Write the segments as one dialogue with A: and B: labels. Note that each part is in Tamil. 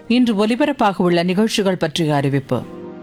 A: இன்று ஒலிபரப்பாக உள்ள நிகழ்ச்சிகள் பற்றிய அறிவிப்பு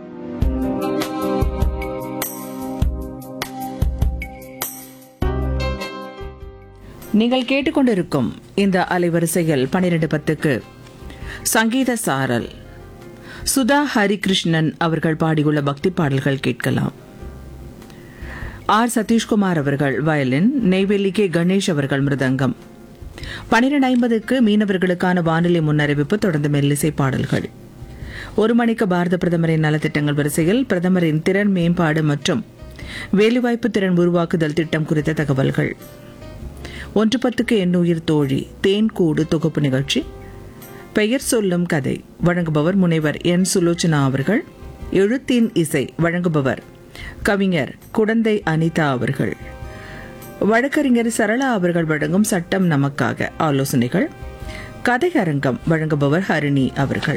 A: நீங்கள் கேட்டுக்கொண்டிருக்கும் இந்த அலைவரிசையில் பனிரெண்டு பத்துக்கு சங்கீத சாரல் சுதா ஹரிகிருஷ்ணன் அவர்கள் பாடியுள்ள பக்தி பாடல்கள் கேட்கலாம் ஆர் சதீஷ்குமார் அவர்கள் வயலின் நெய்வேலி கே கணேஷ் அவர்கள் மிருதங்கம் பனிரெண்டு ஐம்பதுக்கு மீனவர்களுக்கான வானிலை முன்னறிவிப்பு தொடர்ந்து மெல்லிசை பாடல்கள் ஒரு மணிக்கு பாரத பிரதமரின் நலத்திட்டங்கள் வரிசையில் பிரதமரின் திறன் மேம்பாடு மற்றும் வேலைவாய்ப்பு திறன் உருவாக்குதல் திட்டம் குறித்த தகவல்கள் ஒன்று பத்துக்கு எண்ணுயிர் தோழி தேன் கூடு தொகுப்பு நிகழ்ச்சி பெயர் சொல்லும் கதை வழங்குபவர் முனைவர் என் சுலோச்சனா அவர்கள் எழுத்தின் இசை வழங்குபவர் கவிஞர் குடந்தை அனிதா அவர்கள் வழக்கறிஞர் சரளா அவர்கள் வழங்கும் சட்டம் நமக்காக ஆலோசனைகள் கதையரங்கம் வழங்குபவர் ஹரிணி அவர்கள்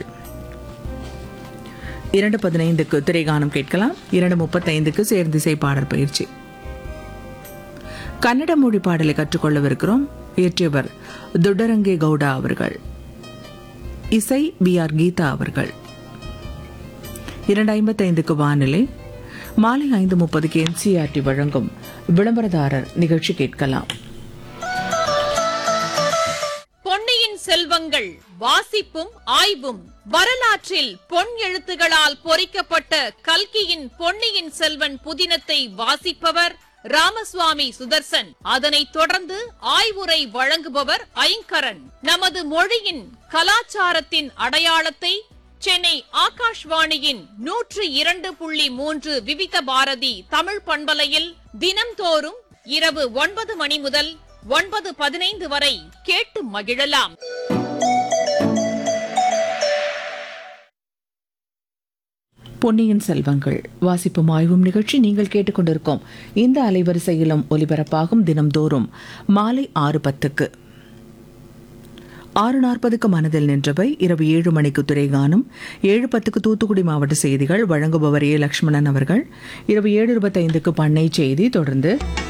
A: இரண்டு பதினைந்துக்கு திரைகானம் கேட்கலாம் இரண்டு முப்பத்தைந்துக்கு சேர்ந்திசை பாடற் பயிற்சி கன்னட மொழி பாடலை கற்றுக்கொள்ளவிருக்கிறோம் இயற்றியவர் துடரங்கே கவுடா அவர்கள் இசை பி ஆர் கீதா அவர்கள் இரண்டு ஐம்பத்தைந்துக்கு வானிலை மாலை ஐந்து முப்பதுக்கு என்சிஆர்டி வழங்கும் விளம்பரதாரர் நிகழ்ச்சி கேட்கலாம்
B: பொன்னியின் செல்வங்கள் வாசிப்பும் ஆய்வும் வரலாற்றில் பொன் எழுத்துகளால் பொறிக்கப்பட்ட கல்கியின் பொன்னியின் செல்வன் புதினத்தை வாசிப்பவர் ராமசுவாமி சுதர்சன் அதனைத் தொடர்ந்து ஆய்வுரை வழங்குபவர் ஐங்கரன் நமது மொழியின் கலாச்சாரத்தின் அடையாளத்தை சென்னை ஆகாஷ்வாணியின் நூற்று இரண்டு புள்ளி மூன்று விவித பாரதி தமிழ் பண்பலையில் தினம்தோறும் இரவு ஒன்பது மணி முதல் ஒன்பது பதினைந்து வரை கேட்டு மகிழலாம்
A: பொன்னியின் செல்வங்கள் வாசிப்பும் ஆய்வும் நிகழ்ச்சி நீங்கள் கேட்டுக்கொண்டிருக்கும் இந்த அலைவரிசையிலும் ஒலிபரப்பாகும் தினம்தோறும் மாலை ஆறு பத்துக்கு ஆறு நாற்பதுக்கு மனதில் நின்றவை இரவு ஏழு மணிக்கு துறைகானம் ஏழு பத்துக்கு தூத்துக்குடி மாவட்ட செய்திகள் வழங்குபவர் ஏ லட்சுமணன் அவர்கள் இரவு ஏழு இருபத்தைந்துக்கு பண்ணை செய்தி தொடர்ந்து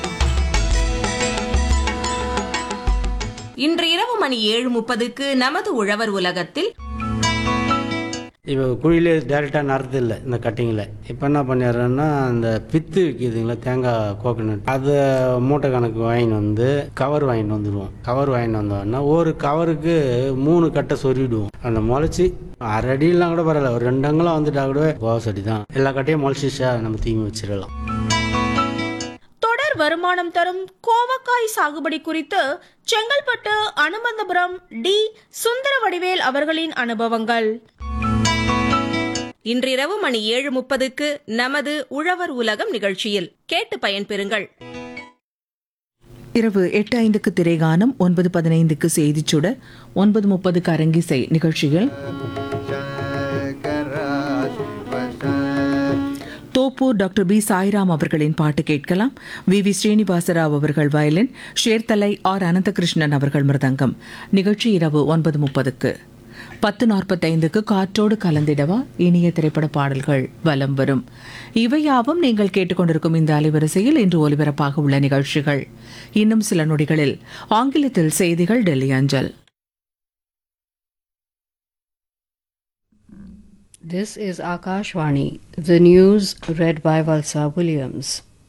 C: இன்று இரவு மணி ஏழு முப்பதுக்கு நமது உழவர் உலகத்தில்
D: இப்போ குழியிலே டேரெக்டாக நறுது இல்லை இந்த கட்டிங்கில் இப்போ என்ன பண்ணிடுறேன்னா அந்த பித்து விற்கிதுங்களா தேங்காய் கோகனட் அதை மூட்டை கணக்கு வாங்கிட்டு வந்து கவர் வாங்கிட்டு வந்துடுவோம் கவர் வாங்கிட்டு வந்தோன்னா ஒரு கவருக்கு மூணு கட்டை சொருவிடுவோம் அந்த முளைச்சி அரை அடியெல்லாம் கூட பரவாயில்ல ஒரு ரெண்டு அங்கெல்லாம் வந்துட்டா கூட கோவசடி தான் எல்லா கட்டையும் முளைச்சிச்சா நம்ம தீமி வச்சிடலாம்
E: தொடர் வருமானம் தரும் கோவக்காய் சாகுபடி குறித்து செங்கல்பட்டு அனுமந்தபுரம் டி சுந்தர வடிவேல் அவர்களின் அனுபவங்கள்
C: இன்றிரவு மணி ஏழு முப்பதுக்கு நமது உழவர் உலகம் நிகழ்ச்சியில் கேட்டு பயன்பெறுங்கள்
A: இரவு எட்டு ஐந்துக்கு திரைகானம் ஒன்பது பதினைந்துக்கு செய்திச் சுடர் ஒன்பது முப்பதுக்கு அரங்கிசை நிகழ்ச்சிகள் தோப்பூர் டாக்டர் பி சாய்ராம் அவர்களின் பாட்டு கேட்கலாம் வி வி ஸ்ரீனிவாசராவ் அவர்கள் வயலின் ஷேர்தலை ஆர் அனந்தகிருஷ்ணன் அவர்கள் மிருதங்கம் நிகழ்ச்சி இரவு ஒன்பது முப்பதுக்கு பத்து நாற்பத்தைந்துக்கு காற்றோடு கலந்திடவா இனிய திரைப்பட பாடல்கள் வலம் வரும் இவையாவும் நீங்கள் கேட்டுக்கொண்டிருக்கும் இந்த அலைவரிசையில் இன்று ஒலிபரப்பாக உள்ள நிகழ்ச்சிகள் இன்னும் சில நொடிகளில் ஆங்கிலத்தில் செய்திகள் டெல்லி அஞ்சல்
F: This is Akashvani, the news read by Valsa Williams.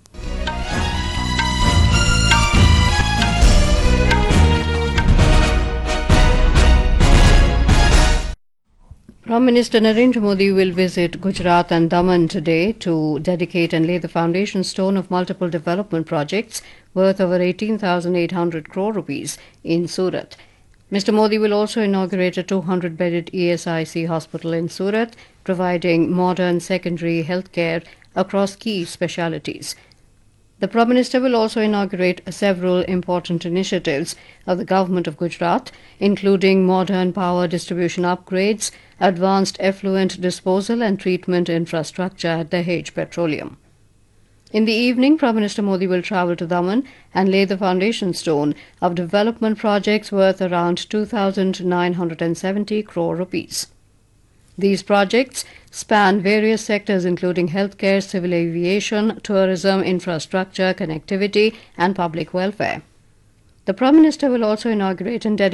F: Prime Minister Narendra Modi will visit Gujarat and Daman today to dedicate and lay the foundation stone of multiple development projects worth over 18,800 crore rupees in Surat. Mr. Modi will also inaugurate a 200 bedded ESIC hospital in Surat, providing modern secondary health care across key specialities. The Prime Minister will also inaugurate several important initiatives of the Government of Gujarat, including modern power distribution upgrades, advanced effluent disposal and treatment infrastructure at Dahej Petroleum. In the evening, Prime Minister Modi will travel to Daman and lay the foundation stone of development projects worth around 2,970 crore rupees. These projects span various sectors including healthcare, civil aviation, tourism, infrastructure, connectivity, and public welfare. The Prime Minister will also inaugurate and dedicate